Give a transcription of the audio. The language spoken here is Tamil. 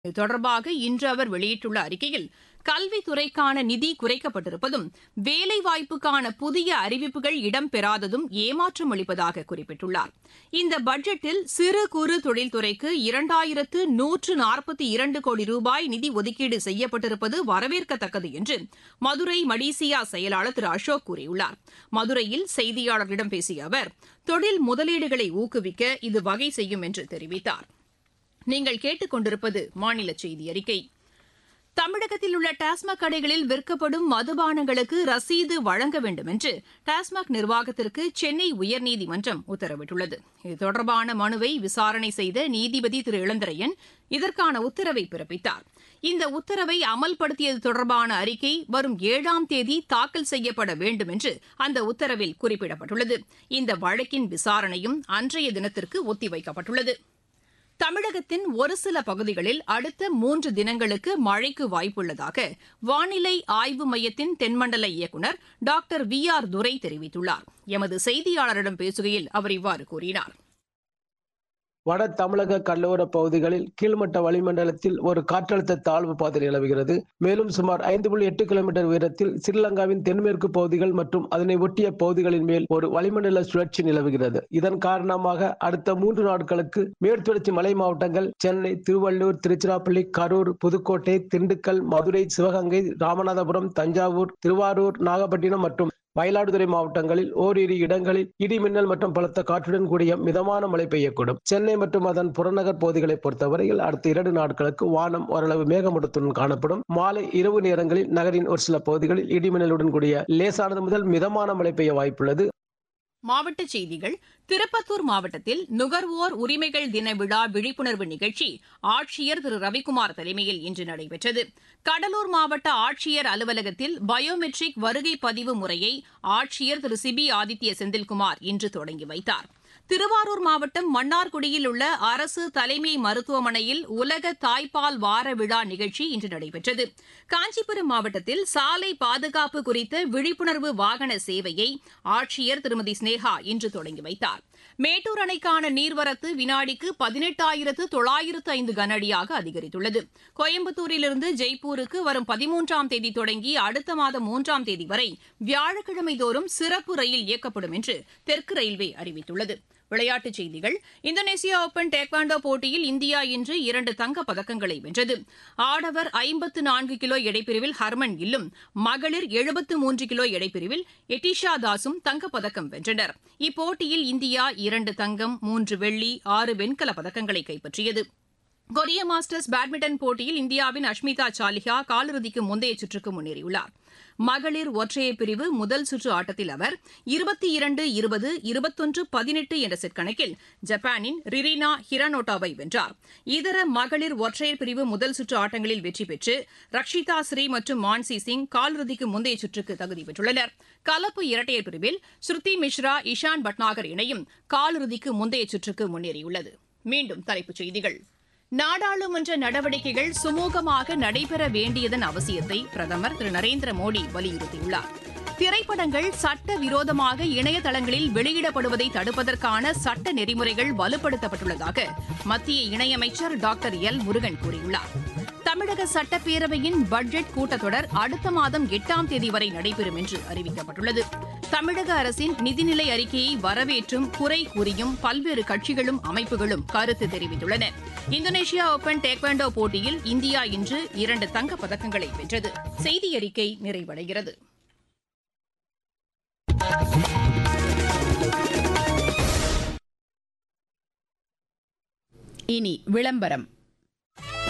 இது தொடர்பாக இன்று அவர் வெளியிட்டுள்ள அறிக்கையில் கல்வித்துறைக்கான நிதி குறைக்கப்பட்டிருப்பதும் வேலைவாய்ப்புக்கான புதிய அறிவிப்புகள் இடம்பெறாததும் ஏமாற்றம் அளிப்பதாக குறிப்பிட்டுள்ளார் இந்த பட்ஜெட்டில் சிறு குறு தொழில்துறைக்கு இரண்டாயிரத்து நூற்று நாற்பத்தி இரண்டு கோடி ரூபாய் நிதி ஒதுக்கீடு செய்யப்பட்டிருப்பது வரவேற்கத்தக்கது என்று மதுரை மடிசியா செயலாளர் திரு அசோக் கூறியுள்ளார் மதுரையில் செய்தியாளர்களிடம் பேசிய அவர் தொழில் முதலீடுகளை ஊக்குவிக்க இது வகை செய்யும் என்று தெரிவித்தார் நீங்கள் கேட்டுக்கொண்டிருப்பது மாநில செய்தி அறிக்கை தமிழகத்தில் உள்ள டாஸ்மாக் கடைகளில் விற்கப்படும் மதுபானங்களுக்கு ரசீது வழங்க வேண்டும் என்று டாஸ்மாக் நிர்வாகத்திற்கு சென்னை உயர்நீதிமன்றம் உத்தரவிட்டுள்ளது இது தொடர்பான மனுவை விசாரணை செய்த நீதிபதி திரு இளந்திரையன் இதற்கான உத்தரவை பிறப்பித்தார் இந்த உத்தரவை அமல்படுத்தியது தொடர்பான அறிக்கை வரும் ஏழாம் தேதி தாக்கல் செய்யப்பட வேண்டும் என்று அந்த உத்தரவில் குறிப்பிடப்பட்டுள்ளது இந்த வழக்கின் விசாரணையும் அன்றைய தினத்திற்கு ஒத்திவைக்கப்பட்டுள்ளது தமிழகத்தின் ஒரு சில பகுதிகளில் அடுத்த மூன்று தினங்களுக்கு மழைக்கு வாய்ப்புள்ளதாக வானிலை ஆய்வு மையத்தின் தென்மண்டல இயக்குநர் டாக்டர் வி ஆர் துரை தெரிவித்துள்ளார் எமது செய்தியாளரிடம் பேசுகையில் அவர் இவ்வாறு கூறினார் வட தமிழக கடலோர பகுதிகளில் கீழ்மட்ட வளிமண்டலத்தில் ஒரு காற்றழுத்த தாழ்வு பாதை நிலவுகிறது மேலும் சுமார் ஐந்து புள்ளி எட்டு கிலோமீட்டர் உயரத்தில் ஸ்ரீலங்காவின் தென்மேற்கு பகுதிகள் மற்றும் அதனை ஒட்டிய பகுதிகளின் மேல் ஒரு வளிமண்டல சுழற்சி நிலவுகிறது இதன் காரணமாக அடுத்த மூன்று நாட்களுக்கு மேற்குத்தொடர்ச்சி மலை மாவட்டங்கள் சென்னை திருவள்ளூர் திருச்சிராப்பள்ளி கரூர் புதுக்கோட்டை திண்டுக்கல் மதுரை சிவகங்கை ராமநாதபுரம் தஞ்சாவூர் திருவாரூர் நாகப்பட்டினம் மற்றும் மயிலாடுதுறை மாவட்டங்களில் ஓரிரு இடங்களில் இடி மின்னல் மற்றும் பலத்த காற்றுடன் கூடிய மிதமான மழை பெய்யக்கூடும் சென்னை மற்றும் அதன் புறநகர் பகுதிகளை பொறுத்தவரையில் அடுத்த இரண்டு நாட்களுக்கு வானம் ஓரளவு மேகமூட்டத்துடன் காணப்படும் மாலை இரவு நேரங்களில் நகரின் ஒரு சில பகுதிகளில் இடி மின்னலுடன் கூடிய லேசானது முதல் மிதமான மழை பெய்ய வாய்ப்புள்ளது மாவட்டச் செய்திகள் திருப்பத்தூர் மாவட்டத்தில் நுகர்வோர் உரிமைகள் தின விழா விழிப்புணர்வு நிகழ்ச்சி ஆட்சியர் திரு ரவிக்குமார் தலைமையில் இன்று நடைபெற்றது கடலூர் மாவட்ட ஆட்சியர் அலுவலகத்தில் பயோமெட்ரிக் வருகை பதிவு முறையை ஆட்சியர் திரு சிபி ஆதித்ய செந்தில்குமார் இன்று தொடங்கி வைத்தார் திருவாரூர் மாவட்டம் மன்னார்குடியில் உள்ள அரசு தலைமை மருத்துவமனையில் உலக தாய்ப்பால் வார விழா நிகழ்ச்சி இன்று நடைபெற்றது காஞ்சிபுரம் மாவட்டத்தில் சாலை பாதுகாப்பு குறித்த விழிப்புணர்வு வாகன சேவையை ஆட்சியர் திருமதி ஸ்னேகா இன்று தொடங்கி வைத்தார் மேட்டூர் அணைக்கான நீர்வரத்து வினாடிக்கு பதினெட்டாயிரத்து தொள்ளாயிரத்து ஐந்து கனஅடியாக அதிகரித்துள்ளது கோயம்புத்தூரிலிருந்து ஜெய்ப்பூருக்கு வரும் பதிமூன்றாம் தேதி தொடங்கி அடுத்த மாதம் மூன்றாம் தேதி வரை வியாழக்கிழமை தோறும் சிறப்பு ரயில் இயக்கப்படும் என்று தெற்கு ரயில்வே அறிவித்துள்ளது விளையாட்டுச் செய்திகள் இந்தோனேசியா ஓபன் டேக்வாண்டோ போட்டியில் இந்தியா இன்று இரண்டு தங்கப் பதக்கங்களை வென்றது ஆடவர் ஐம்பத்து நான்கு கிலோ எடைப்பிரிவில் ஹர்மன் கில்லும் மகளிர் எழுபத்து மூன்று கிலோ எடைப்பிரிவில் எட்டிஷா தாஸும் தங்கப்பதக்கம் வென்றனர் இப்போட்டியில் இந்தியா இரண்டு தங்கம் மூன்று வெள்ளி ஆறு வெண்கலப் பதக்கங்களை கைப்பற்றியது கொரிய மாஸ்டர்ஸ் பேட்மிண்டன் போட்டியில் இந்தியாவின் அஷ்மிதா சாலிஹா காலிறுதிக்கு முந்தைய சுற்றுக்கு முன்னேறியுள்ளார் மகளிர் ஒற்றையர் பிரிவு முதல் சுற்று ஆட்டத்தில் அவர் இருபத்தி இரண்டு இருபது இருபத்தொன்று பதினெட்டு என்ற செட் கணக்கில் ஜப்பானின் ரிரினா ஹிரானோட்டாவை வென்றார் இதர மகளிர் ஒற்றையர் பிரிவு முதல் சுற்று ஆட்டங்களில் வெற்றி பெற்று ரக்ஷிதா ஸ்ரீ மற்றும் மான்சி சிங் காலிறுதிக்கு முந்தைய சுற்றுக்கு தகுதி பெற்றுள்ளனர் கலப்பு இரட்டையர் பிரிவில் ஸ்ருதி மிஸ்ரா இஷான் பட்நாகர் இணையும் காலிறுதிக்கு முந்தைய சுற்றுக்கு முன்னேறியுள்ளது மீண்டும் தலைப்புச் செய்திகள் நாடாளுமன்ற நடவடிக்கைகள் சுமூகமாக நடைபெற வேண்டியதன் அவசியத்தை பிரதமர் திரு நரேந்திர மோடி வலியுறுத்தியுள்ளார் திரைப்படங்கள் சட்ட விரோதமாக இணையதளங்களில் வெளியிடப்படுவதை தடுப்பதற்கான சட்ட நெறிமுறைகள் வலுப்படுத்தப்பட்டுள்ளதாக மத்திய இணையமைச்சர் டாக்டர் எல் முருகன் கூறியுள்ளார் தமிழக சட்டப்பேரவையின் பட்ஜெட் கூட்டத்தொடர் அடுத்த மாதம் எட்டாம் தேதி வரை நடைபெறும் என்று அறிவிக்கப்பட்டுள்ளது தமிழக அரசின் நிதிநிலை அறிக்கையை வரவேற்றும் குறை கூறியும் பல்வேறு கட்சிகளும் அமைப்புகளும் கருத்து தெரிவித்துள்ளன இந்தோனேஷியா ஓபன் டேக்வாண்டோ போட்டியில் இந்தியா இன்று இரண்டு தங்கப் பதக்கங்களை வென்றது செய்தி அறிக்கை நிறைவடைகிறது இனி விளம்பரம்